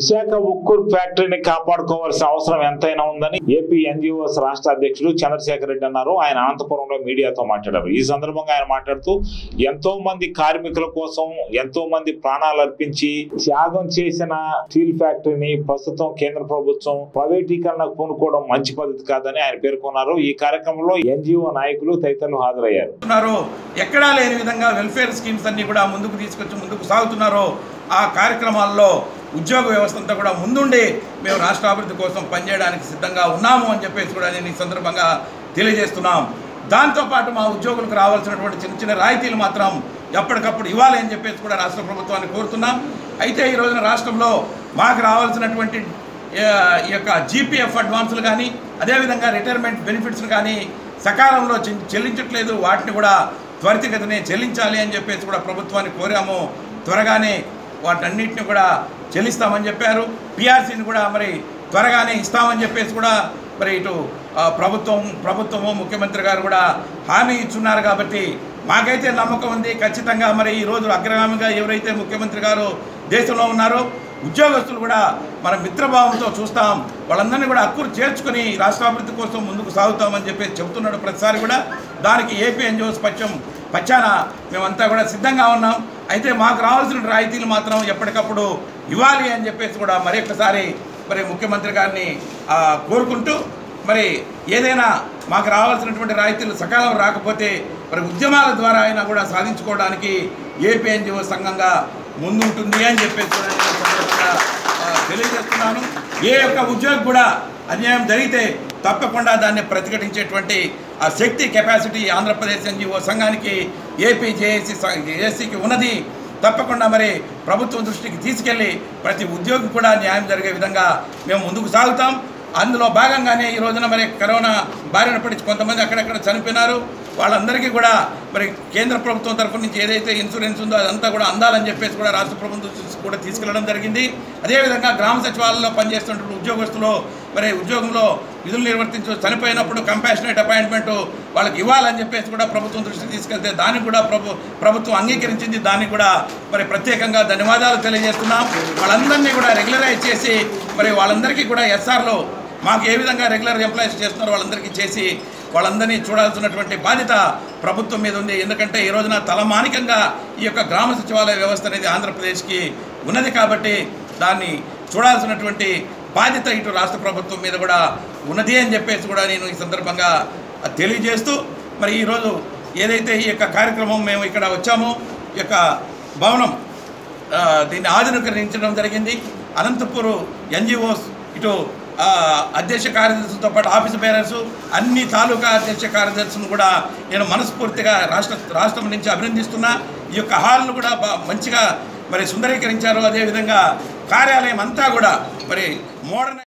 విశాఖ ఉక్కు ఫ్యాక్టరీని కాపాడుకోవాల్సిన అవసరం ఎంతైనా ఉందని ఏపీ ఎన్జిఓస్ రాష్ట్ర అధ్యక్షుడు చంద్రశేఖర్ రెడ్డి అన్నారు ఆయన అనంతపురంలో మీడియాతో మాట్లాడారు ఈ సందర్భంగా ఆయన మాట్లాడుతూ ఎంతో మంది కార్మికుల కోసం ఎంతో మంది ప్రాణాలు అర్పించి త్యాగం చేసిన స్టీల్ ఫ్యాక్టరీని ప్రస్తుతం కేంద్ర ప్రభుత్వం ప్రైవేటీకరణకు పూనుకోవడం మంచి పద్ధతి కాదని ఆయన పేర్కొన్నారు ఈ కార్యక్రమంలో ఎన్జిఓ నాయకులు తదితరులు హాజరయ్యారు ఉన్నారో ఎక్కడా లేని విధంగా వెల్ఫేర్ స్కీమ్స్ అన్ని కూడా ముందుకు తీసుకొచ్చి ముందుకు సాగుతున్నారో ఆ కార్యక్రమాల్లో ఉద్యోగ వ్యవస్థ అంతా కూడా ముందుండి మేము రాష్ట్ర అభివృద్ధి కోసం పనిచేయడానికి సిద్ధంగా ఉన్నాము అని చెప్పేసి కూడా నేను ఈ సందర్భంగా తెలియజేస్తున్నాం దాంతోపాటు మా ఉద్యోగులకు రావాల్సినటువంటి చిన్న చిన్న రాయితీలు మాత్రం ఎప్పటికప్పుడు ఇవ్వాలి అని చెప్పేసి కూడా రాష్ట్ర ప్రభుత్వాన్ని కోరుతున్నాం అయితే ఈ రోజున రాష్ట్రంలో మాకు రావాల్సినటువంటి ఆ, ఈ యొక్క జీపీఎఫ్ అడ్వాన్సులు కానీ అదేవిధంగా రిటైర్మెంట్ బెనిఫిట్స్ని కానీ సకాలంలో చె- చెల్లించట్లేదు వాటిని కూడా త్వరితగతినే చెల్లించాలి అని చెప్పేసి కూడా ప్రభుత్వాన్ని కోరాము త్వరగానే వాటన్నిటిని కూడా చెల్లిస్తామని చెప్పారు పిఆర్సీని కూడా మరి త్వరగానే ఇస్తామని చెప్పేసి కూడా మరి ఇటు ఆ, ప్రభుత్వం ప్రభుత్వము ముఖ్యమంత్రి గారు కూడా హామీ ఇచ్చున్నారు కాబట్టి మాకైతే నమ్మకం ఉంది ఖచ్చితంగా మరి ఈరోజు అగ్రగామిగా ఎవరైతే ముఖ్యమంత్రి గారు దేశంలో ఉన్నారో ఉద్యోగస్తులు కూడా మన మిత్రభావంతో చూస్తాం వాళ్ళందరినీ కూడా హక్కులు చేర్చుకుని రాష్ట్రాభివృద్ధి కోసం ముందుకు సాగుతామని చెప్పి చెబుతున్నాడు ప్రతిసారి కూడా దానికి ఏపీ ఎన్జిఓస్ పక్షం పచ్చాన మేమంతా కూడా సిద్ధంగా ఉన్నాం అయితే మాకు రావాల్సిన రాయితీలు మాత్రం ఎప్పటికప్పుడు ఇవ్వాలి అని చెప్పేసి కూడా మరొకసారి మరి ముఖ్యమంత్రి గారిని ఆ, కోరుకుంటూ మరి ఏదైనా మాకు రావాల్సినటువంటి రాయితీలు సకాలం రాకపోతే మరి ఉద్యమాల ద్వారా అయినా కూడా సాధించుకోవడానికి ఏపీ ఎన్జిఓ సంఘంగా ముందుంటుంది అని చెప్పేసి కూడా నేను ఈ సందర్భంగా, ఆ, తెలియజేస్తున్నాను ఏ యొక్క ఉద్యోగి కూడా అన్యాయం జరిగితే తప్పకుండా దాన్ని ప్రతిఘటించేటువంటి ఆ శక్తి కెపాసిటీ ఆంధ్రప్రదేశ్ ఎన్జిఓ సంఘానికి ఏపీ జేఏసీ జేఏసీకి ఉన్నది తప్పకుండా మరి ప్రభుత్వం దృష్టికి తీసుకెళ్ళి ప్రతి ఉద్యోగి కూడా న్యాయం జరిగే విధంగా మేము ముందుకు సాగుతాం అందులో భాగంగానే ఈ రోజున మరి కరోనా బారిన పడి కొంతమంది అక్కడక్కడ చనిపోయినారు వాళ్ళందరికీ కూడా మరి కేంద్ర ప్రభుత్వం తరఫు నుంచి ఏదైతే ఇన్సూరెన్స్ ఉందో అదంతా కూడా అందాలని చెప్పేసి కూడా రాష్ట్ర ప్రభుత్వం దృష్టికి కూడా తీసుకెళ్లడం జరిగింది అదేవిధంగా గ్రామ సచివాలయంలో పనిచేస్తున్నటువంటి ఉద్యోగస్తులు మరి ఉద్యోగంలో విధులు నిర్వర్తించు చనిపోయినప్పుడు కంపాషనేట్ అపాయింట్మెంట్ వాళ్ళకి ఇవ్వాలని చెప్పేసి కూడా ప్రభుత్వం దృష్టికి తీసుకెళ్తే దానికి కూడా ప్రభు ప్రభుత్వం అంగీకరించింది దానికి కూడా మరి ప్రత్యేకంగా ధన్యవాదాలు తెలియజేస్తున్నాం వాళ్ళందరినీ కూడా రెగ్యులరైజ్ చేసి మరి వాళ్ళందరికీ కూడా ఎస్ఆర్లో మాకు ఏ విధంగా రెగ్యులర్ ఎంప్లాయీస్ చేస్తున్నారో వాళ్ళందరికీ చేసి వాళ్ళందరినీ చూడాల్సినటువంటి బాధ్యత ప్రభుత్వం మీద ఉంది ఎందుకంటే ఈ రోజున తలమానికంగా ఈ యొక్క గ్రామ సచివాలయ వ్యవస్థ అనేది ఆంధ్రప్రదేశ్కి ఉన్నది కాబట్టి దాన్ని చూడాల్సినటువంటి బాధ్యత ఇటు రాష్ట్ర ప్రభుత్వం మీద కూడా ఉన్నది అని చెప్పేసి కూడా నేను ఈ సందర్భంగా తెలియజేస్తూ మరి ఈరోజు ఏదైతే ఈ యొక్క కార్యక్రమం మేము ఇక్కడ వచ్చామో ఈ యొక్క భవనం ఆ, దీన్ని ఆధునీకరించడం జరిగింది అనంతపూర్ ఎన్జిఓస్ ఇటు ఆ, అధ్యక్ష కార్యదర్శులతో పాటు ఆఫీస్ బేరర్స్ అన్ని తాలూకా అధ్యక్ష కార్యదర్శులను కూడా నేను మనస్ఫూర్తిగా రాష్ట్ర రాష్ట్రం నుంచి అభినందిస్తున్నా ఈ యొక్క హాల్ను కూడా బా- మంచిగా మరి సుందరీకరించారు అదేవిధంగా కార్యాలయం అంతా కూడా మరి మోడర్న్